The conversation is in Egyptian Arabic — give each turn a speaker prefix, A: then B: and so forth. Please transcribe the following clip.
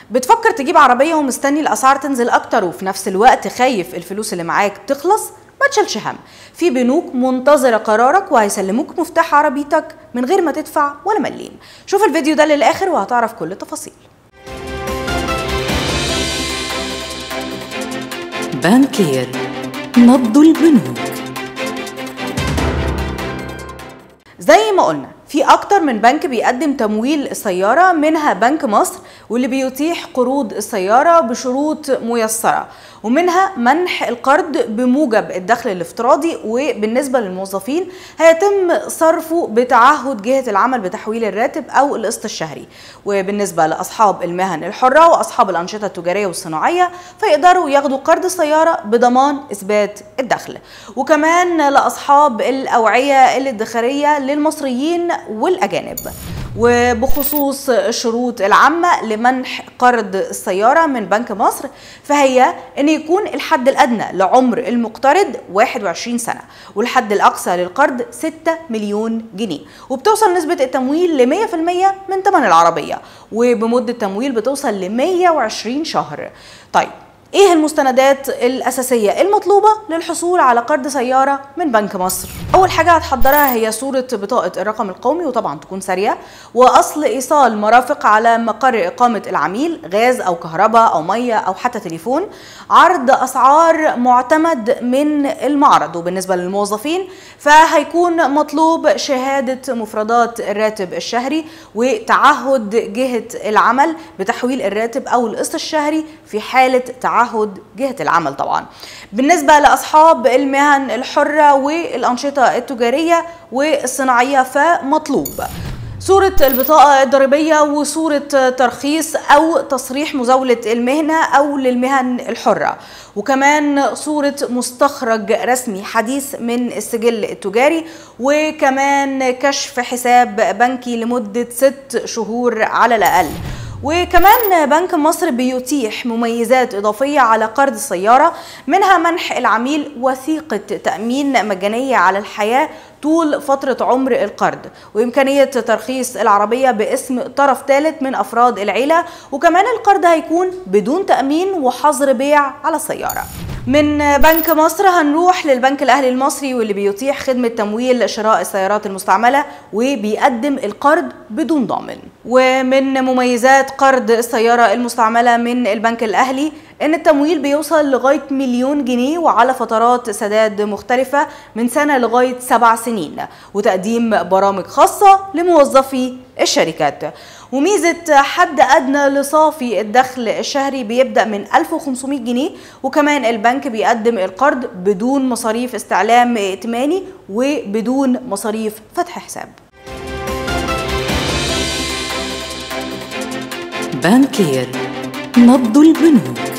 A: بتفكر تجيب عربية ومستني الأسعار تنزل أكتر وفي نفس الوقت خايف الفلوس اللي معاك تخلص ما تشيلش هم في بنوك منتظرة قرارك وهيسلموك مفتاح عربيتك من غير ما تدفع ولا مليم شوف الفيديو ده للآخر وهتعرف كل التفاصيل
B: بانكير نبض البنوك
A: زي ما قلنا في أكتر من بنك بيقدم تمويل السيارة منها بنك مصر واللي بيتيح قروض السيارة بشروط ميسرة ومنها منح القرض بموجب الدخل الافتراضي وبالنسبة للموظفين هيتم صرفه بتعهد جهة العمل بتحويل الراتب أو القسط الشهري وبالنسبة لأصحاب المهن الحرة وأصحاب الأنشطة التجارية والصناعية فيقدروا ياخدوا قرض السيارة بضمان إثبات الدخل وكمان لأصحاب الأوعية الادخارية للمصريين والأجانب وبخصوص الشروط العامة لمنح قرض السيارة من بنك مصر فهي أن يكون الحد الأدنى لعمر المقترض 21 سنة والحد الأقصى للقرض 6 مليون جنيه وبتوصل نسبة التمويل ل 100% من ثمن العربية وبمدة تمويل بتوصل ل 120 شهر طيب ايه المستندات الاساسيه المطلوبه للحصول على قرض سياره من بنك مصر اول حاجه هتحضرها هي صوره بطاقه الرقم القومي وطبعا تكون ساريه واصل ايصال مرافق على مقر اقامه العميل غاز او كهرباء او ميه او حتى تليفون عرض اسعار معتمد من المعرض وبالنسبه للموظفين فهيكون مطلوب شهاده مفردات الراتب الشهري وتعهد جهه العمل بتحويل الراتب او القسط الشهري في حاله تعهد تعهد جهة العمل طبعا بالنسبة لأصحاب المهن الحرة والأنشطة التجارية والصناعية فمطلوب صورة البطاقة الضريبية وصورة ترخيص أو تصريح مزاولة المهنة أو للمهن الحرة وكمان صورة مستخرج رسمي حديث من السجل التجاري وكمان كشف حساب بنكي لمدة ست شهور على الأقل وكمان بنك مصر بيتيح مميزات إضافية على قرض السيارة منها منح العميل وثيقة تأمين مجانية على الحياة طول فترة عمر القرض وإمكانية ترخيص العربية باسم طرف ثالث من أفراد العيلة وكمان القرض هيكون بدون تأمين وحظر بيع على السيارة من بنك مصر هنروح للبنك الاهلي المصري واللي بيتيح خدمه تمويل شراء السيارات المستعمله وبيقدم القرض بدون ضامن ومن مميزات قرض السياره المستعمله من البنك الاهلي ان التمويل بيوصل لغايه مليون جنيه وعلى فترات سداد مختلفه من سنه لغايه سبع سنين وتقديم برامج خاصه لموظفي الشركات وميزة حد أدنى لصافي الدخل الشهري بيبدأ من 1500 جنيه وكمان البنك بيقدم القرض بدون مصاريف استعلام ائتماني وبدون مصاريف فتح حساب
B: بانكير نبض البنوك